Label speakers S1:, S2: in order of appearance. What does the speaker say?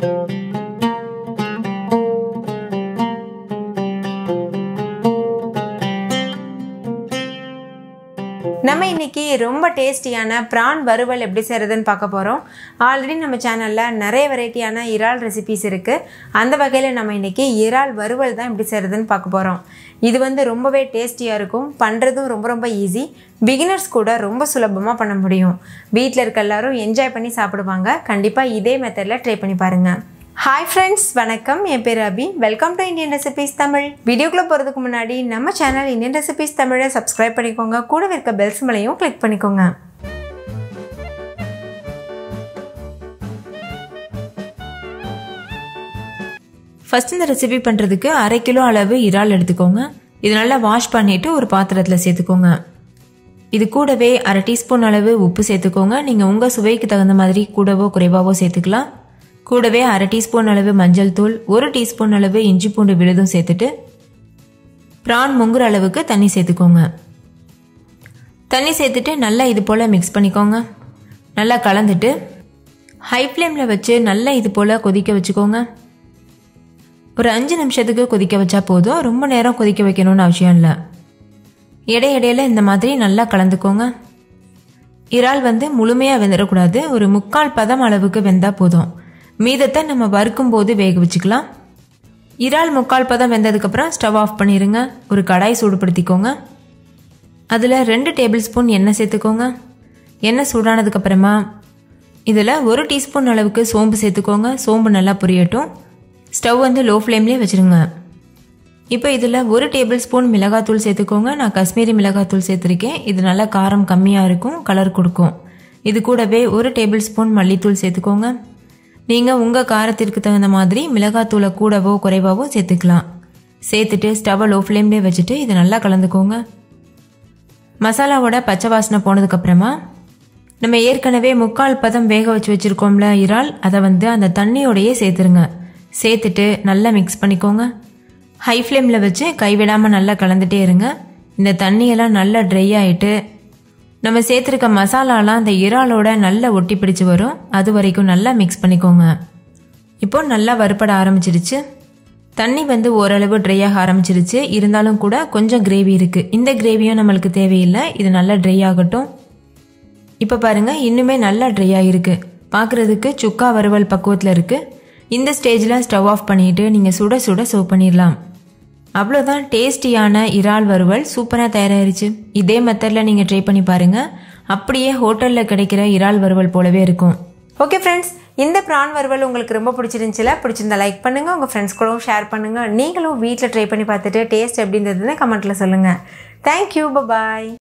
S1: நம்ம இன்னைக்கு ரொம்ப டேஸ்டியான ப்ரான் வறுவல் எப்படி செய்கிறதுன்னு பார்க்க போகிறோம் ஆல்ரெடி நம்ம சேனலில் நிறைய வெரைட்டியான இறால் ரெசிபிஸ் இருக்குது அந்த வகையில் நம்ம இன்னைக்கு இறால் வறுவல் தான் எப்படி செய்கிறதுன்னு பார்க்க போகிறோம் இது வந்து ரொம்பவே டேஸ்டியாக இருக்கும் பண்ணுறதும் ரொம்ப ரொம்ப ஈஸி பிகினர்ஸ் கூட ரொம்ப சுலபமாக பண்ண முடியும் வீட்டில் இருக்க எல்லாரும் என்ஜாய் பண்ணி சாப்பிடுவாங்க கண்டிப்பாக இதே மெத்தடில் ட்ரை பண்ணி பாருங்கள் ஹாய் ஃப்ரெண்ட்ஸ் வணக்கம் என் பேர் Abhi welcome to Indian recipes Tamil வீடியோக்குள்ளே போகிறதுக்கு முன்னாடி நம்ம சேனல் இந்தியன் ரெசிபீஸ் தமிழை சப்ஸ்கிரைப் பண்ணிக்கோங்க கூடவே இருக்க பெல் சிம்மலையும் கிளிக் பண்ணிக்கோங்க
S2: ஃபஸ்ட் இந்த ரெசிபி பண்ணுறதுக்கு அரை கிலோ அளவு இறால் எடுத்துக்கோங்க இது நல்லா வாஷ் பண்ணிவிட்டு ஒரு பாத்திரத்தில் சேர்த்துக்கோங்க இது கூடவே அரை டீஸ்பூன் அளவு உப்பு சேர்த்துக்கோங்க நீங்கள் உங்கள் சுவைக்கு தகுந்த மாதிரி கூடவோ குறைவாவோ சேர்த்துக்கலாம் கூடவே அரை டீஸ்பூன் அளவு மஞ்சள் தூள் ஒரு டீஸ்பூன் அளவு இஞ்சி பூண்டு விழுதும் சேர்த்துட்டு ப்ரான் முங்குற அளவுக்கு தண்ணி சேர்த்துக்கோங்க தண்ணி சேர்த்துட்டு நல்லா இது போல் மிக்ஸ் பண்ணிக்கோங்க நல்லா கலந்துட்டு ஹை ஃப்ளேமில் வச்சு நல்லா இது போல் கொதிக்க வச்சுக்கோங்க ஒரு அஞ்சு நிமிஷத்துக்கு கொதிக்க வச்சா போதும் ரொம்ப நேரம் கொதிக்க வைக்கணும்னு அவசியம் இல்லை இடையிடையில இந்த மாதிரி நல்லா கலந்துக்கோங்க இறால் வந்து முழுமையாக வெந்துடக்கூடாது ஒரு முக்கால் பதம் அளவுக்கு வெந்தால் போதும் மீதத்தை நம்ம வறுக்கும் போது வேக வச்சுக்கலாம் இறால் முக்கால் பதம் வெந்ததுக்கப்புறம் ஸ்டவ் ஆஃப் பண்ணிடுங்க ஒரு கடாய் சூடுபடுத்திக்கோங்க அதில் ரெண்டு டேபிள் ஸ்பூன் எண்ணெய் சேர்த்துக்கோங்க எண்ணெய் சூடானதுக்கப்புறமா இதில் ஒரு டீஸ்பூன் அளவுக்கு சோம்பு சேர்த்துக்கோங்க சோம்பு நல்லா புரியட்டும் ஸ்டவ் வந்து லோ ஃப்ளேம்லேயே வச்சுருங்க இப்போ இதில் ஒரு டேபிள் ஸ்பூன் மிளகாத்தூள் சேர்த்துக்கோங்க நான் காஷ்மீரி மிளகாத்தூள் சேர்த்துருக்கேன் இது நல்லா காரம் கம்மியாக இருக்கும் கலர் கொடுக்கும் இது கூடவே ஒரு டேபிள் ஸ்பூன் மல்லித்தூள் சேர்த்துக்கோங்க நீங்கள் உங்கள் காரத்திற்கு தகுந்த மாதிரி மிளகாத்தூளை கூடவோ குறைவாவோ சேர்த்துக்கலாம் சேர்த்துட்டு ஸ்டவ்வை லோ ஃப்ளேம்லேயே வச்சுட்டு இதை நல்லா கலந்துக்கோங்க மசாலாவோட பச்சை வாசனை போனதுக்கப்புறமா நம்ம ஏற்கனவே முக்கால் பதம் வேக வச்சு வச்சுருக்கோம்ல இறால் அதை வந்து அந்த தண்ணியோடையே சேர்த்துருங்க சேர்த்துட்டு நல்லா மிக்ஸ் பண்ணிக்கோங்க ஹை ஃப்ளேமில் வச்சு கைவிடாமல் நல்லா கலந்துட்டே இருங்க இந்த தண்ணியெல்லாம் நல்லா ட்ரை ஆகிட்டு நம்ம சேர்த்துருக்க மசாலாலாம் அந்த இறாலோட நல்லா ஒட்டி பிடிச்சு வரும் அது வரைக்கும் நல்லா மிக்ஸ் பண்ணிக்கோங்க இப்போ நல்லா வறுப்பட ஆரம்பிச்சிருச்சு தண்ணி வந்து ஓரளவு ட்ரை ஆக ஆரம்பிச்சிருச்சு இருந்தாலும் கூட கொஞ்சம் கிரேவி இருக்குது இந்த கிரேவியும் நம்மளுக்கு தேவையில்லை இது நல்லா ட்ரை ஆகட்டும் இப்போ பாருங்கள் இன்னுமே நல்லா ட்ரை ஆகிருக்கு பார்க்குறதுக்கு சுக்கா வறுவல் பக்குவத்தில் இருக்குது இந்த ஸ்டேஜில் ஸ்டவ் ஆஃப் பண்ணிவிட்டு நீங்கள் சுட சுட சர்வ் பண்ணிடலாம் அவ்வளோதான் டேஸ்டியான இறால் வறுவல் சூப்பராக தயாராகிருச்சு இதே மெத்தடில் நீங்கள் ட்ரை பண்ணி பாருங்கள் அப்படியே ஹோட்டலில் கிடைக்கிற இறால் வறுவல் போலவே இருக்கும்
S1: ஓகே ஃப்ரெண்ட்ஸ் இந்த ப்ரான் வறுவல் உங்களுக்கு ரொம்ப பிடிச்சிருந்துச்சுல பிடிச்சிருந்தா லைக் பண்ணுங்கள் உங்கள் ஃப்ரெண்ட்ஸ் கூடவும் ஷேர் பண்ணுங்கள் நீங்களும் வீட்டில் ட்ரை பண்ணி பார்த்துட்டு டேஸ்ட் எப்படி இருந்ததுன்னு கமெண்ட்டில் சொல்லுங்கள் தேங்க்யூ பாய்